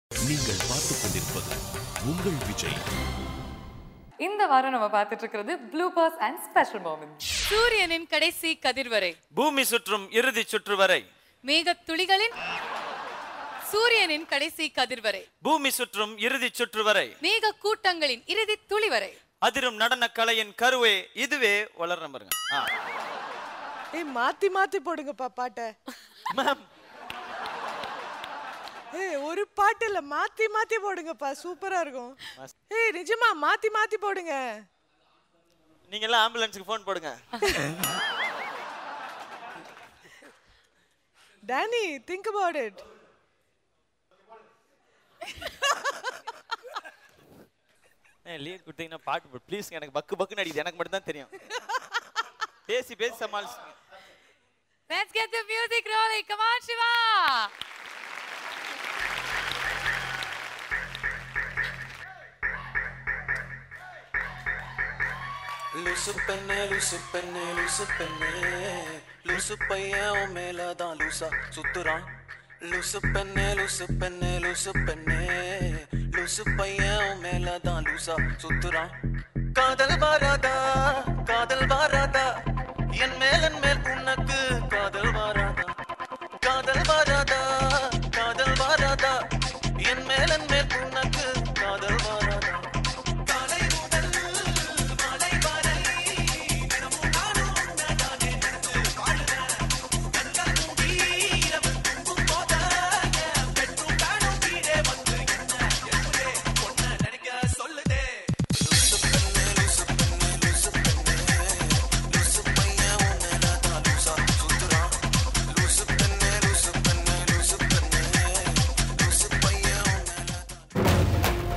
நீங்கள் பார்த்துக் கொண்டிருப்பது உங்கள் விஜய் இந்த வாரம் நம்ம பார்த்துட்டு இருக்கிறது ப்ளூபர்ஸ் அண்ட் ஸ்பெஷல் மூமெண்ட்ஸ் சூரியனின் கடைசி கதிர்வரை பூமி சுற்றும் இறுதி சுற்று வரை மேகத் துளிகளின் சூரியனின் கடைசி கதிர்வரை பூமி சுற்றும் இறுதி சுற்று வரை மேக கூட்டங்களின் இறுதி துளி வரை அதிரும் நடன கலையின் கருவே இதுவே வளர்ற பாருங்க ஆ. ஏய் மாத்தி மாத்தி போடுங்கப்பா பாட்டை மேம் ஏய் ஒரு பாட்டு இல்ல மாத்தி மாத்தி போடுங்கப்பா சூப்பரா இருக்கும் ஏய் நிஜமா மாத்தி மாத்தி போடுங்க நீங்க எல்லாம் ஆம்புலன்ஸுக்கு ஃபோன் போடுங்க Danny think about it leave கொடுத்தீங்கன்னா பாட்டு போடு ப்ளீஸ் எனக்கு பக்கு பக்குன்னு அடிக்குது எனக்கு மட்டும் தான் தெரியும் பேசி பேசி சமாளிச்சுங்க Let's get the music rolling. Come on, Shiva. லூசு பெண்ணே லூசு பெண்ணே லூசு பெண்ணே லூசு பையன் உன் மேலதான் லூசா சுத்துறான் லூசு பெண்ணே லூசு பெண்ணே லூசு பெண்ணே லூசு பையன் உன் மேலதான் லூசா சுத்துறான் காதல் வாராதா காதல் வாராதா என் மேலன் மேல் உனக்கு காதல் வாராதா காதல் வாராதா காதல் வாராதா என் மேலன் மேல் உனக்கு காதல் வாராதா காலை முதல் மாலை வரை தினமும் நானும் உன்னதானே நினைத்து வாழுறேன். கண்கள் மூடி இரவு தூங்கும் போது என் பெட்ரூம் ஃபேனும் கீழே வந்து என்ன எப்படியே பொண்ணை நினைக்க சொல்லுதே. லூசு பெண்ணே, லூசு பெண்ணே, லூசு பெண்ணே. லூசு பையன் உன் மேலதான் லூசா சுத்துறான். லூசு பெண்ணே, லூசு பெண்ணே, லூசு பெண்ணே. லூசு பையன் உன் மேலதான்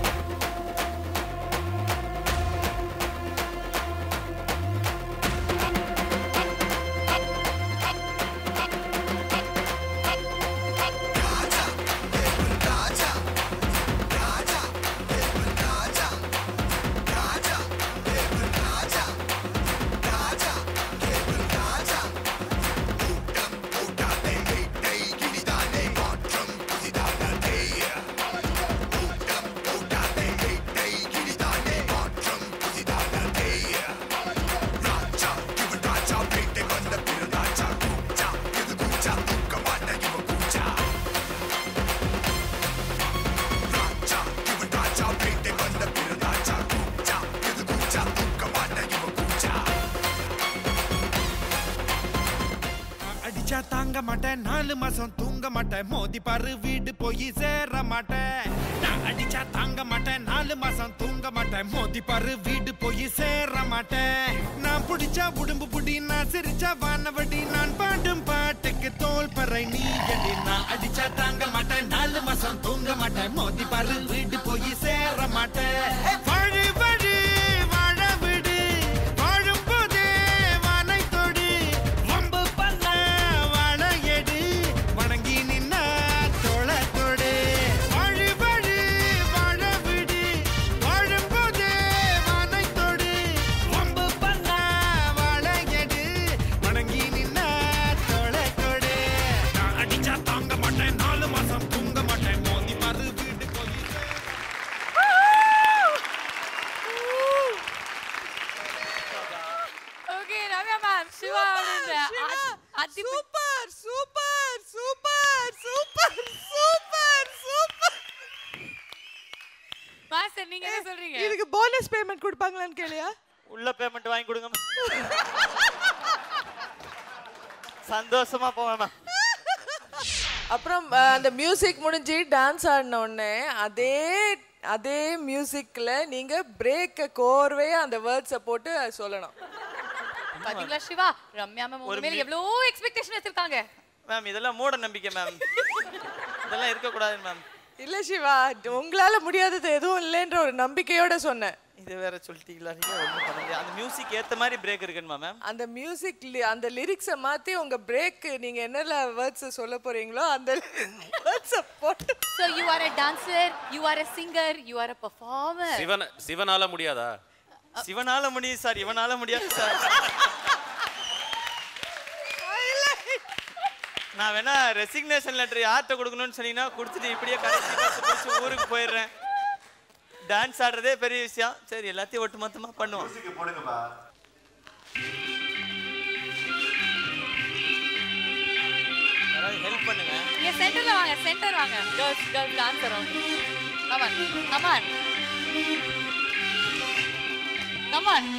அடிச்சா தாங்க மாட்டேன் நாலு மாசம் தூங்க மாட்டேன் மோதி பாரு வீடு போய் சேர மாட்டேன் நான் அடிச்சா தாங்க மாட்டேன் நாலு மாசம் தூங்க மாட்டேன் மோதி பாரு வீடு போய் சேர மாட்டேன் நான் புடிச்சா உடம்பு புடி நான் சிரிச்சா வானவடி நான் பாடும் பாட்டுக்கு தோல் பறை நீ அடி நான் அடிச்சா தாங்க மாட்டேன் நாலு மாசம் தூங்க மாட்டேன் மோதி பாரு வீடு போய் சேர மாட்டேன் வழி வழி வாழ விடு வாழும் போதே வானை தொடு வம்பு பண்ண வாழ எடு வணங்கி நின்ன தோள தொடு வழி வழி வாழ விடு வாழும் போதே வானை தொடு வம்பு பண்ண வாழ எடு வணங்கி நின்ன தோள தொடு நான் அடிச்சா தாங்க மாட்டேன் நாலு மாசம் தூங்க மாட்டேன் மோதி மறு வீடு போய் Okay, Ramya ma'am, Shiva அப்படின்ற அத்- அதி- super super super super super super Master, நீங்க என்ன சொல்றீங்க இதுக்கு போனஸ் பேமெண்ட் கொடுப்பாங்களான்னு கேளியா உள்ள பேமெண்ட் வாங்கி கொடுங்க சந்தோஷமா போவேன் மேம் அப்புறம் அஹ், அந்த மியூசிக் முடிஞ்சு டான்ஸ் ஆடின உடனே அதே அதே மியூசிக்ல நீங்க பிரேக்க கோர்வையா அந்த வேர்ட்ஸை போட்டு சொல்லணும் பாத்தீங்களா சிவா ரம்யா மேம் உங்க ஒரு மேல மி- எவ்வளவு எக்ஸ்பெக்டேஷன் வச்சிருக்காங்க மேம் இதெல்லாம் மூட நம்பிக்கை மேம் இதெல்லாம் இருக்கக்கூடாது மேம் இல்ல சிவா உங்களால முடியாதது எதுவும் இல்லைன்ற ஒரு நம்பிக்கையோட சொன்னேன் இது வேற சொல்லிட்டீங்களா நீங்க ஒண்ணும் பண்ண முடியாது அந்த மியூசிக் ஏத்த மாதிரி பிரேக் இருக்குமா மேம் அந்த மியூசிக் அந்த லிரிக்ஸை மாத்தி உங்க பிரேக் நீங்க என்னென்ன வேர்ட்ஸ் சொல்ல போறீங்களோ அந்த வேர்ட்ஸை போட்டு So you are a dancer, you are a singer, you are a performer. Sivan சிவனால முடியாதா சிவனால முடியும் சார் இவனால முடியாது சார் நான் வேணா ரெசிக்னேஷன் லெட்டர் யார்கிட்ட கொடுக்கணும்னு சொன்னீங்கன்னா கொடுத்துட்டு இப்படியே கடைசி பஸ் பிடிச்சி ஊருக்கு போயிடுறேன் டான்ஸ் ஆடுறதே பெரிய விஷயம் சரி எல்லாத்தையும் ஒட்டு மொத்தமா பண்ணுவோம் யாராவது ஹெல்ப் பண்ணுங்க இங்க சென்டர்ல வாங்க சென்டர் வாங்க girls girls dance around come on come on come on